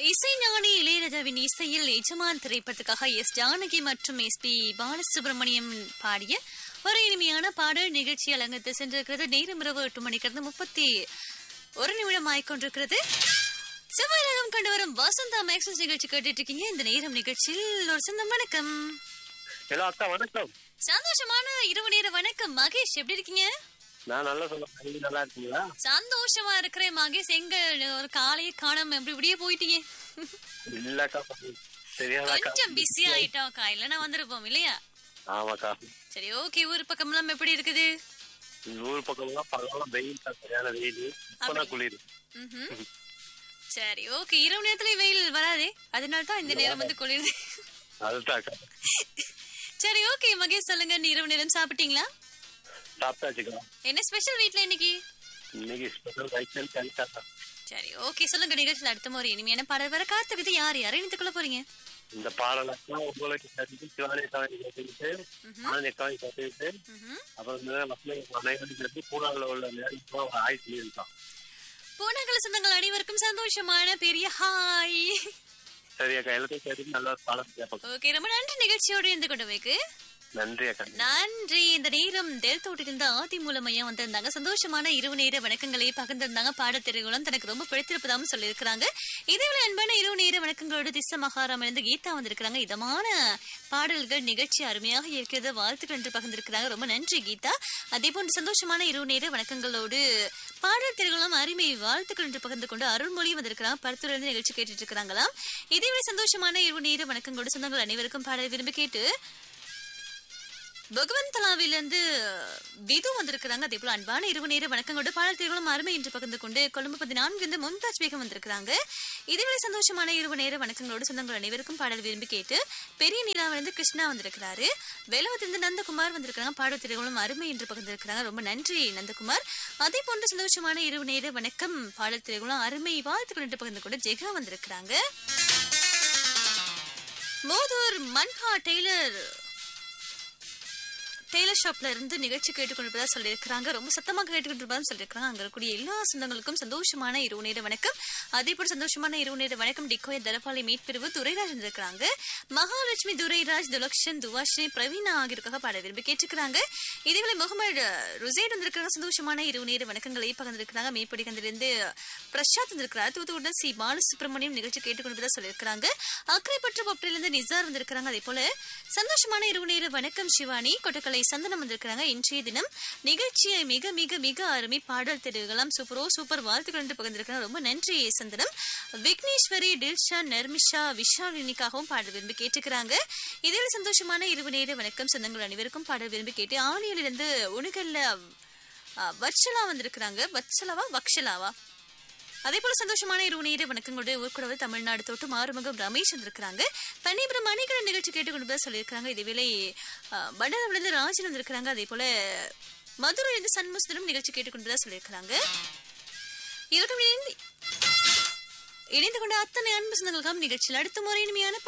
இசைஞானி இளையராஜாவின் இசையில் எஜமான் திரைப்படத்துக்காக எஸ் ஜானகி மற்றும் எஸ் பி பாலசுப்ரமணியம் பாடிய ஒரு இனிமையான பாடல் நிகழ்ச்சி அலங்கத்து சென்றிருக்கிறது நேரம் இரவு எட்டு மணிக்கிறது முப்பத்தி ஒரு நிமிடம் ஆய்கொண்டிருக்கிறது செவ்வாய் ரகம் கொண்டு வரும் வசந்தா மேக்ஸஸ் நிகழ்ச்சி கேட்டுட்டு இருக்கீங்க இந்த நேரம் நிகழ்ச்சியில் ஒரு சொந்தம் வணக்கம் ஹலோ அக்கா வணக்கம் சந்தோஷமான இரவு நேர வணக்கம் மகேஷ் எப்படி இருக்கீங்க நான் நல்லா சொல்ல நீங்க நல்லா இருக்கீங்களா சந்தோஷமா இருக்கிறேன் மகேஷ் எங்க ஒரு காலையே காணாம எப்படி இப்படியே போயிட்டீங்க இல்லக்கா சரியாதாக்கா கொஞ்சம் பிஸி ஆயிட்டோம்க்கா இல்லைன்னா வந்திருப்போம் இல்லையா ஆமாக்கா சரி ஓகே ஊர் பக்கம்லாம் எப்படி இருக்குது இந்த ஊர் பக்கம்லாம் பகலாம் வெயில் தான் சரியான வெயில் இப்பதான் குளிர் ம்ஹும். சரி ஓகே இரவு நேரத்துல வெயில் வராதே அதனால தான் இந்த நேரம் வந்து குளிருது அதுதான்க்கா சரி ஓகே மகேஷ் சொல்லுங்க நீ இரவு நேரம் சாப்பிட்டீங்களா சாப்பிட்டாச்சுக்கா என்ன ஸ்பெஷல் வீட்ல இன்னைக்கு இன்னைக்கு ஸ்பெஷல் ரைச்சல் கழிச்சாக்கா சரி ஓகே சொல்லுங்க நிகழ்ச்சியில் அடுத்த ஒரு இனிமையான பாடல் வர காத்துக்குது யார் யாரை இணைத்துக் கொள்ள போறீங்க இந்த பாடலாம் உங்களுக்கு கட்டிட்டு சிவானி சாமி கட்டிக்கிட்டு ஆனந்தி அக்காவை கட்டிக்கிட்டு ம்ஹும். அப்புறம் வந்து மக்களுக்கு அனைவரும் கட்டி பூனாவில் உள்ள நேரம் ஆய் சொல்லியிருக்கான் பூனகல சொந்தங்கள் அனைவருக்கும் சந்தோஷமான பெரிய ஹாய் சரி அக்கா எல்லாத்தையும் சரி நல்லா பாடம் கேட்போம் ஓகே ரொம்ப நன்றி நிகழ்ச்சியோடு இருந்து கொண்டு வைக்கு நன்றி அக்கா நன்றி இந்த நேரம் தேல்தோட்டிலிருந்து ஆதி மூலமையா வந்திருந்தாங்க சந்தோஷமான இரவு நேர வணக்கங்களை பகிர்ந்திருந்தாங்க பாடத்திரைகளும் தனக்கு ரொம்ப பிடித்திருப்பதாகவும் சொல்லியிருக்கிறாங்க இதேவேளை அன்பான இரவு நேர வணக்கங்களோடு திச மகாராம் இருந்து கீதா வந்திருக்கிறாங்க இதமான பாடல்கள் நிகழ்ச்சி அருமையாக இருக்கிறது வாழ்த்துக்கள் என்று பகிர்ந்திருக்கிறாங்க ரொம்ப நன்றி கீதா அதே போன்று சந்தோஷமான இரவு நேர வணக்கங்களோடு பாடல் திரைகளும் அருமை வாழ்த்துக்கள் என்று பகிர்ந்து கொண்டு அருள்மொழி வந்திருக்கிறாங்க பருத்துறையிலிருந்து நிகழ்ச்சி கேட்டுட்டு இருக்கிறாங்களாம் இதேவேளை சந்தோஷமான இரவு நேர வணக்கங்களோடு சொந்தங்கள் அனைவருக்கும் பாடல் விரும்பி கேட்டு பகவந்தலாவிலிருந்து விது வந்திருக்கிறாங்க அதே போல அன்பான இரவு நேர வணக்கங்களோடு பாடல் திருவிழம் அருமை என்று பகிர்ந்து கொண்டு கொழும்பு பதினான்கு இருந்து மும்தாஜ் பேகம் வந்திருக்கிறாங்க இதுவரை சந்தோஷமான இரவு நேர வணக்கங்களோடு சொந்தங்கள் அனைவருக்கும் பாடல் விரும்பி கேட்டு பெரிய நிலாவிலிருந்து கிருஷ்ணா வந்திருக்கிறாரு வேலவத்திலிருந்து நந்தகுமார் வந்திருக்கிறாங்க பாடல் திருவிழம் அருமை என்று பகிர்ந்திருக்கிறாங்க ரொம்ப நன்றி நந்தகுமார் அதே போன்று சந்தோஷமான இரவு நேர வணக்கம் பாடல் திருவிழம் அருமை வாழ்த்துக்கள் என்று பகிர்ந்து கொண்டு ஜெகா வந்திருக்கிறாங்க மோதூர் மன்ஹா டெய்லர் டெய்லர் ஷாப்ல இருந்து நிகழ்ச்சி கேட்டுக்கொண்டிருப்பதா சொல்லியிருக்கிறாங்க ரொம்ப சத்தமாக கேட்டுக்கொண்டிருப்பதா சொல்லியிருக்கிறாங்க அங்க இருக்கக்கூடிய எல்லா சொந்தங்களுக்கும் சந்தோஷமான இரவு நேர வணக்கம் அதே போல சந்தோஷமான இரவு நேர வணக்கம் டிக்கோய தரபாலை மீட்பிரிவு துரைராஜ் இருந்திருக்கிறாங்க மகாலட்சுமி துரைராஜ் துலக்ஷன் துவாஷினி பிரவீனா ஆகியோருக்காக பாட விரும்பி கேட்டுக்கிறாங்க இதேவேளை முகமது ருசைட் வந்திருக்கிறாங்க சந்தோஷமான இரவு நேர வணக்கங்களை பகிர்ந்திருக்கிறாங்க மேற்படி கந்திலிருந்து பிரசாத் வந்திருக்கிறார் தூத்துக்குடன் சி பாலசுப்ரமணியம் நிகழ்ச்சி கேட்டுக்கொண்டிருப்பதா சொல்லியிருக்கிறாங்க அக்கரைப்பற்று பப்டிலிருந்து நிசார் வந்திருக்கிறாங்க அதே போல சந்தோஷமான இரவு நேர வணக்கம் சிவானி கொட்டக்கலை சந்தனம் வந்திருக்கிறாங்க இன்றைய தினம் நிகழ்ச்சியை மிக மிக மிக அருமை பாடல் தெரிவுகளாம் சூப்பரோ சூப்பர் வாழ்த்துக்கள் என்று பகிர்ந்திருக்கிறாங்க ரொம்ப நன்றி சந்தனம் விக்னேஸ்வரி டில்ஷா நர்மிஷா விஷாலினிக்காகவும் பாடல் விரும்பி கேட்டுக்கிறாங்க இதில் சந்தோஷமான இரவு நேர வணக்கம் சொந்தங்கள் அனைவருக்கும் பாடல் விரும்பி கேட்டு ஆணியிலிருந்து உணுகல்ல வட்சலா வந்திருக்கிறாங்க வட்சலாவா வக்ஷலாவா அதே போல சந்தோஷமான இரவு நேர வணக்கங்களுடைய ஊர்குடவு தமிழ்நாடு தோட்டம் ஆறுமுகம் ரமேஷ் வந்திருக்கிறாங்க பன்னிபுரம் மணிகரன் நிகழ்ச்சி கேட்டுக்கொண்டு சொல்லியிருக்காங்க இதேவேளை பண்டரவிலிருந்து ராஜன் வந்திருக்கிறாங்க அதே போல மதுரையிலிருந்து சண்முசுதரம் நிகழ்ச்சி கேட்டுக்கொண்டு சொல்லியிருக்கிறாங்க இவர்கள் இணைந்து இணைந்து கொண்ட அத்தனை அன்பு சொந்தங்களுக்காக நிகழ்ச்சியில் அடுத்த முறை இனிமையான